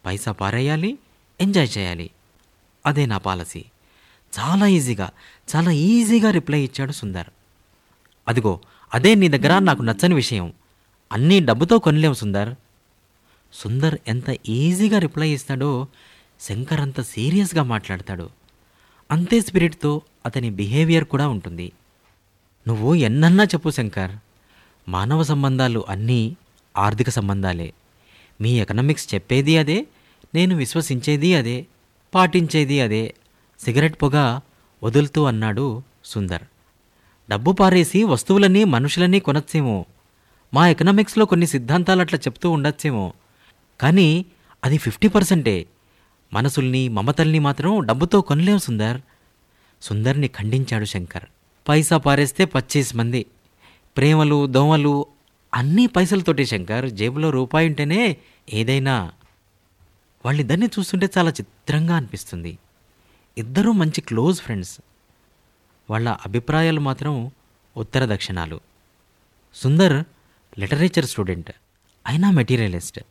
పైసా పారేయాలి ఎంజాయ్ చేయాలి అదే నా పాలసీ చాలా ఈజీగా చాలా ఈజీగా రిప్లై ఇచ్చాడు సుందర్ అదిగో అదే నీ దగ్గర నాకు నచ్చని విషయం అన్నీ డబ్బుతో కొనలేము సుందర్ సుందర్ ఎంత ఈజీగా రిప్లై ఇస్తాడో శంకర్ అంత సీరియస్గా మాట్లాడతాడు అంతే స్పిరిట్తో అతని బిహేవియర్ కూడా ఉంటుంది నువ్వు ఎన్నన్నా చెప్పు శంకర్ మానవ సంబంధాలు అన్నీ ఆర్థిక సంబంధాలే మీ ఎకనామిక్స్ చెప్పేది అదే నేను విశ్వసించేది అదే పాటించేది అదే సిగరెట్ పొగ వదులుతూ అన్నాడు సుందర్ డబ్బు పారేసి వస్తువులని మనుషులని కొనచ్చేమో మా ఎకనామిక్స్లో కొన్ని సిద్ధాంతాలు అట్లా చెప్తూ ఉండొచ్చేమో కానీ అది ఫిఫ్టీ పర్సెంటే మనసుల్ని మమతల్ని మాత్రం డబ్బుతో కొనలేం సుందర్ సుందర్ని ఖండించాడు శంకర్ పైసా పారేస్తే పచ్చీస్ మంది ప్రేమలు దోమలు అన్నీ పైసలతోటే శంకర్ జేబులో రూపాయి ఉంటేనే ఏదైనా వాళ్ళిద్దరిని చూస్తుంటే చాలా చిత్రంగా అనిపిస్తుంది ఇద్దరూ మంచి క్లోజ్ ఫ్రెండ్స్ వాళ్ళ అభిప్రాయాలు మాత్రం ఉత్తర దక్షిణాలు సుందర్ లిటరేచర్ స్టూడెంట్ అయినా మెటీరియలిస్ట్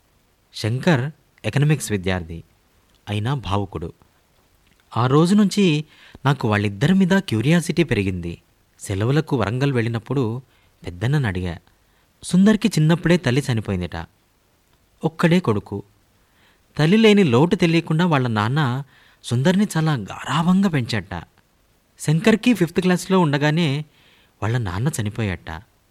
శంకర్ ఎకనామిక్స్ విద్యార్థి అయినా భావుకుడు ఆ రోజు నుంచి నాకు వాళ్ళిద్దరి మీద క్యూరియాసిటీ పెరిగింది సెలవులకు వరంగల్ వెళ్ళినప్పుడు పెద్దన్నని అడిగా సుందర్కి చిన్నప్పుడే తల్లి చనిపోయిందట ఒక్కడే కొడుకు తల్లి లేని లోటు తెలియకుండా వాళ్ళ నాన్న సుందర్ని చాలా గారాభంగా పెంచట శంకర్కి ఫిఫ్త్ క్లాస్లో ఉండగానే వాళ్ళ నాన్న చనిపోయాట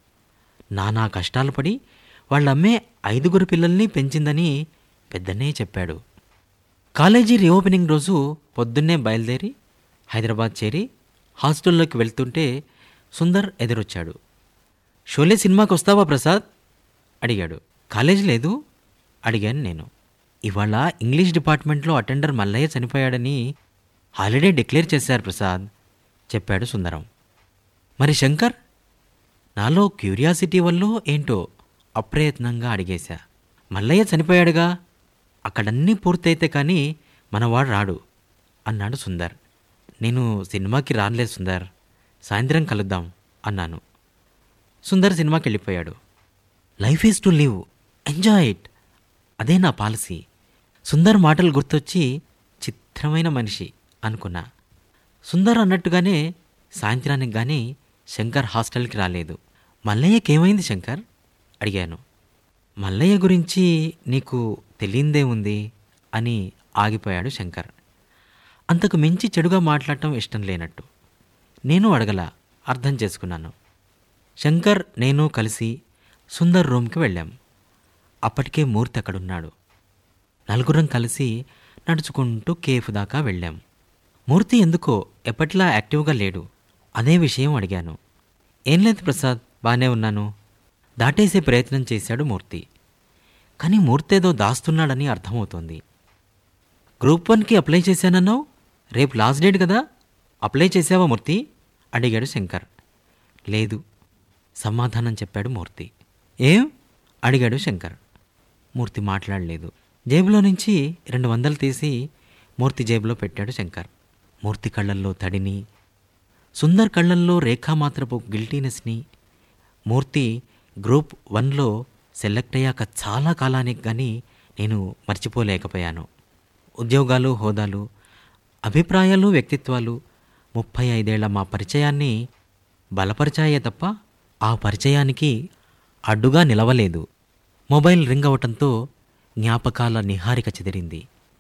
నానా కష్టాలు పడి వాళ్ళమ్మే ఐదుగురు పిల్లల్ని పెంచిందని పెద్దనే చెప్పాడు కాలేజీ రీఓపెనింగ్ రోజు పొద్దున్నే బయలుదేరి హైదరాబాద్ చేరి హాస్టల్లోకి వెళ్తుంటే సుందర్ ఎదురొచ్చాడు షోలే సినిమాకి వస్తావా ప్రసాద్ అడిగాడు కాలేజ్ లేదు అడిగాను నేను ఇవాళ ఇంగ్లీష్ డిపార్ట్మెంట్లో అటెండర్ మల్లయ్య చనిపోయాడని హాలిడే డిక్లేర్ చేశారు ప్రసాద్ చెప్పాడు సుందరం మరి శంకర్ నాలో క్యూరియాసిటీ వల్ల ఏంటో అప్రయత్నంగా అడిగేశా మల్లయ్య చనిపోయాడుగా అక్కడన్నీ పూర్తయితే కానీ మనవాడు రాడు అన్నాడు సుందర్ నేను సినిమాకి రానులేదు సుందర్ సాయంత్రం కలుద్దాం అన్నాను సుందర్ సినిమాకి వెళ్ళిపోయాడు life is to live enjoy it అదే నా పాలసీ సుందర్ మాటలు గుర్తొచ్చి చిత్రమైన మనిషి అనుకున్నా సుందర్ అన్నట్టుగానే సాయంత్రానికి కానీ శంకర్ హాస్టల్కి రాలేదు మల్లయ్యకి ఏమైంది శంకర్ అడిగాను మల్లయ్య గురించి నీకు తెలియందే ఉంది అని ఆగిపోయాడు శంకర్ అంతకు మించి చెడుగా మాట్లాడటం ఇష్టం లేనట్టు నేను అడగల అర్థం చేసుకున్నాను శంకర్ నేను కలిసి సుందర్ రూమ్కి వెళ్ళాం అప్పటికే మూర్తి అక్కడున్నాడు నలుగురం కలిసి నడుచుకుంటూ కేఫ్ దాకా వెళ్ళాం మూర్తి ఎందుకో ఎప్పట్లా యాక్టివ్గా లేడు అదే విషయం అడిగాను ఏం లేదు ప్రసాద్ బాగానే ఉన్నాను దాటేసే ప్రయత్నం చేశాడు మూర్తి కానీ మూర్తి ఏదో దాస్తున్నాడని అర్థమవుతోంది గ్రూప్ వన్కి అప్లై చేశానన్నావు రేపు లాస్ట్ డేట్ కదా అప్లై చేసావా మూర్తి అడిగాడు శంకర్ లేదు సమాధానం చెప్పాడు మూర్తి ఏం అడిగాడు శంకర్ మూర్తి మాట్లాడలేదు జేబులో నుంచి రెండు వందలు తీసి మూర్తి జేబులో పెట్టాడు శంకర్ మూర్తి కళ్ళల్లో తడిని సుందర్ కళ్ళల్లో రేఖామాత్రపు గిల్టీనెస్ని మూర్తి గ్రూప్ వన్లో సెలెక్ట్ అయ్యాక చాలా కాలానికి కానీ నేను మర్చిపోలేకపోయాను ఉద్యోగాలు హోదాలు అభిప్రాయాలు వ్యక్తిత్వాలు ముప్పై ఐదేళ్ల మా పరిచయాన్ని బలపరిచాయే తప్ప ఆ పరిచయానికి అడ్డుగా నిలవలేదు మొబైల్ రింగ్ అవటంతో జ్ఞాపకాల నిహారిక చెదిరింది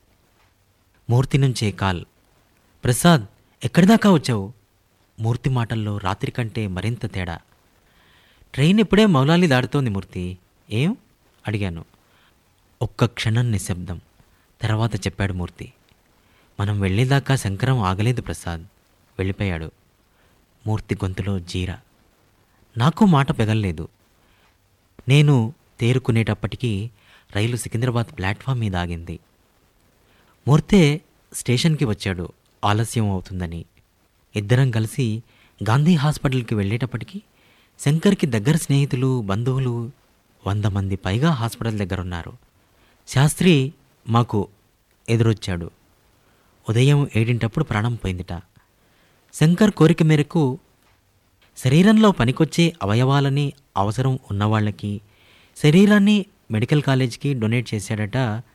మూర్తి నుంచే కాల్ ప్రసాద్ ఎక్కడిదాకా వచ్చావు మూర్తి మాటల్లో రాత్రి కంటే మరింత తేడా ట్రైన్ ఇప్పుడే మౌలాలి దాడుతోంది మూర్తి ఏం అడిగాను ఒక్క క్షణం నిశ్శబ్దం తర్వాత చెప్పాడు మూర్తి మనం వెళ్ళేదాకా శంకరం ఆగలేదు ప్రసాద్ వెళ్ళిపోయాడు మూర్తి గొంతులో జీర నాకు మాట పెగల్లేదు నేను తేరుకునేటప్పటికీ రైలు సికింద్రాబాద్ ప్లాట్ఫామ్ మీద ఆగింది మూర్తే స్టేషన్కి వచ్చాడు ఆలస్యం అవుతుందని ఇద్దరం కలిసి గాంధీ హాస్పిటల్కి వెళ్ళేటప్పటికి శంకర్కి దగ్గర స్నేహితులు బంధువులు వంద మంది పైగా హాస్పిటల్ దగ్గర ఉన్నారు శాస్త్రి మాకు ఎదురొచ్చాడు ఉదయం ఏడింటప్పుడు ప్రాణం పోయిందిట శంకర్ కోరిక మేరకు శరీరంలో పనికొచ్చే అవయవాలని అవసరం ఉన్నవాళ్ళకి శరీరాన్ని మెడికల్ కాలేజ్కి డొనేట్ చేశాడట